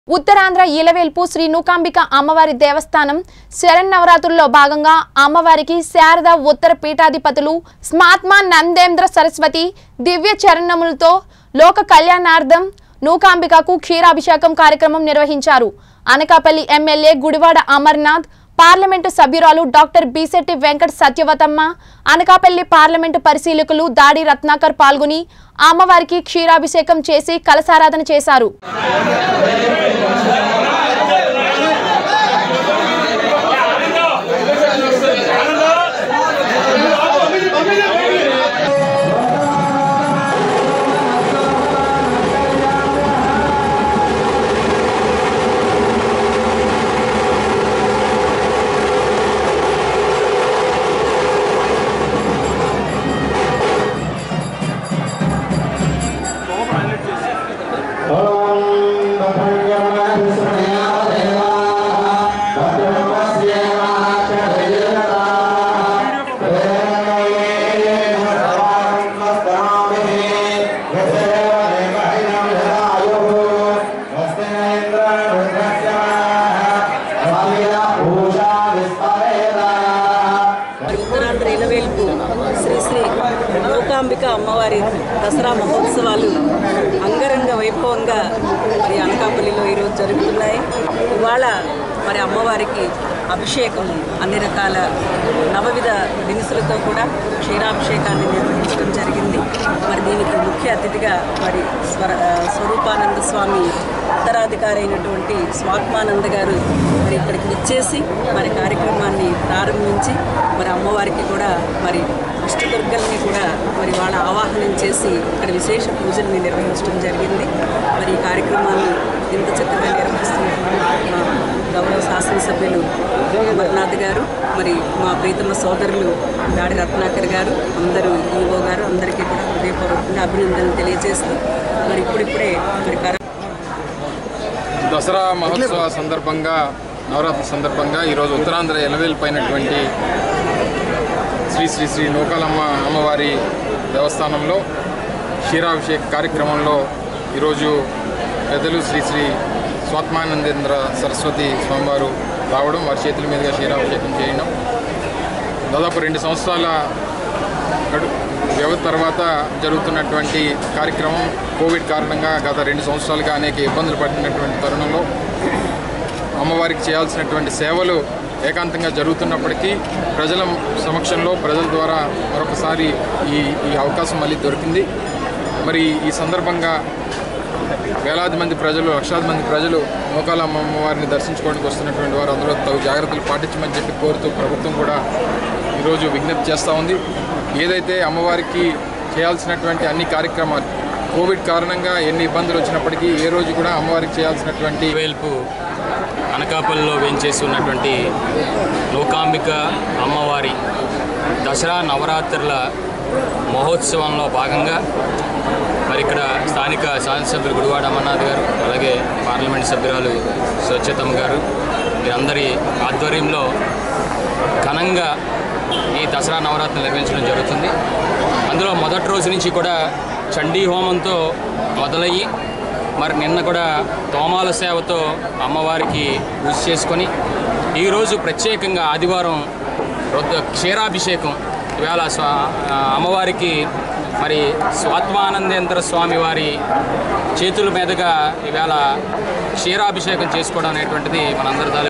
ఉత్తరాంధ్ర ఈలవేల్పు శ్రీ నూకాంబిక అమ్మవారి దేవస్థానం శరన్నవరాత్రుల్లో భాగంగా అమ్మవారికి శారద ఉత్తర పీఠాధిపతులు స్మాత్మ నందేంద్ర సరస్వతి దివ్య చరణములతో లోక కళ్యాణార్థం నూకాంబికకు క్షీరాభిషేకం కార్యక్రమం నిర్వహించారు అనకాపల్లి ఎమ్మెల్యే గుడివాడ అమర్నాథ్ పార్లమెంటు సభ్యురాలు డాక్టర్ బీసెట్టి వెంకట సత్యవతమ్మ అనకాపల్లి పార్లమెంటు పరిశీలకులు దాడి రత్నాకర్ పాల్గొని అమ్మవారికి క్షీరాభిషేకం చేసి కలసారాధన చేశారు ఉత్తరాంధ్ర ఇలవేల్పు శ్రీ శ్రీ మూకాంబిక అమ్మవారి దసరా మహోత్సవాలు అంగరంగ వైభవంగా మరి అనకాపల్లిలో ఈరోజు జరుగుతున్నాయి ఇవాళ మరి అమ్మవారికి అభిషేకం అన్ని రకాల నవవిధ దినుసులతో కూడా క్షీరాభిషేకాన్ని నిర్వహించడం జరిగింది మరి దీనికి ముఖ్య అతిథిగా మరి స్వర ఆ, స్వరూపానంద స్వామి ఉత్తరాధికారి అయినటువంటి స్వాత్మానంద గారు మరి ఇక్కడికి విచ్చేసి మరి కార్యక్రమాన్ని ప్రారంభించి మరి అమ్మవారికి కూడా మరి అష్టదుర్గల్ని కూడా మరి వాళ్ళ ఆవాహనం చేసి ఇక్కడ విశేష పూజల్ని నిర్వహించడం జరిగింది మరి ఈ కార్యక్రమాన్ని ఇంత చక్కగా నిర్వహిస్తున్నటువంటి మా గౌరవ శాసనసభ్యులు అమర్నాథ్ గారు మరి మా ప్రీతమ సోదరులు దాడి రత్నాకర్ గారు అందరూ ఈవో గారు అందరికీ కూడా హృదయపూర్వకంగా అభినందనలు తెలియజేస్తూ మరి ఇప్పుడిప్పుడే మరి కర దసరా మహోత్సవ సందర్భంగా నవరాత్రి సందర్భంగా ఈరోజు ఉత్తరాంధ్ర ఎలవేలిపోయినటువంటి శ్రీ శ్రీ శ్రీ నూకాలమ్మ అమ్మవారి దేవస్థానంలో క్షీరాభిషేక్ కార్యక్రమంలో ఈరోజు పెద్దలు శ్రీ శ్రీ స్వాత్మానందేంద్ర సరస్వతి స్వామివారు రావడం వారి చేతుల మీదుగా క్షీరాభిషేకం చేయడం దాదాపు రెండు సంవత్సరాల గడు వ్యవధి తర్వాత జరుగుతున్నటువంటి కార్యక్రమం కోవిడ్ కారణంగా గత రెండు సంవత్సరాలుగా అనేక ఇబ్బందులు పడినటువంటి తరుణంలో అమ్మవారికి చేయాల్సినటువంటి సేవలు ఏకాంతంగా జరుగుతున్నప్పటికీ ప్రజల సమక్షంలో ప్రజల ద్వారా మరొకసారి ఈ ఈ అవకాశం మళ్ళీ దొరికింది మరి ఈ సందర్భంగా వేలాది మంది ప్రజలు లక్షలాది మంది ప్రజలు నూకాల అమ్మవారిని దర్శించుకోవడానికి వస్తున్నటువంటి వారు అందరూ తగు జాగ్రత్తలు పాటించమని చెప్పి కోరుతూ ప్రభుత్వం కూడా ఈరోజు విజ్ఞప్తి చేస్తూ ఉంది ఏదైతే అమ్మవారికి చేయాల్సినటువంటి అన్ని కార్యక్రమాలు కోవిడ్ కారణంగా ఎన్ని ఇబ్బందులు వచ్చినప్పటికీ ఏ రోజు కూడా అమ్మవారికి చేయాల్సినటువంటి వేల్పు అనకాపల్లిలో వేంచేసి ఉన్నటువంటి లోకాంబిక అమ్మవారి దసరా నవరాత్రుల మహోత్సవంలో భాగంగా మరి ఇక్కడ స్థానిక శాసనసభ్యులు గుడివాడ అమర్నాథ్ గారు అలాగే పార్లమెంట్ సభ్యురాలు స్వచ్ఛతమ్మ గారు వీరందరి ఆధ్వర్యంలో ఘనంగా ఈ దసరా నవరాత్రులు నిర్వహించడం జరుగుతుంది అందులో మొదటి రోజు నుంచి కూడా చండీ హోమంతో మొదలయ్యి మరి నిన్న కూడా తోమాల సేవతో అమ్మవారికి పూజ చేసుకొని ఈరోజు ప్రత్యేకంగా ఆదివారం రుద్ర క్షీరాభిషేకం ఇవాళ స్వా ఆ, అమ్మవారికి మరి స్వాత్మానందేంద్ర స్వామి వారి చేతుల మీదుగా ఇవాళ క్షీరాభిషేకం చేసుకోవడం అనేటువంటిది మనందరి తాలూ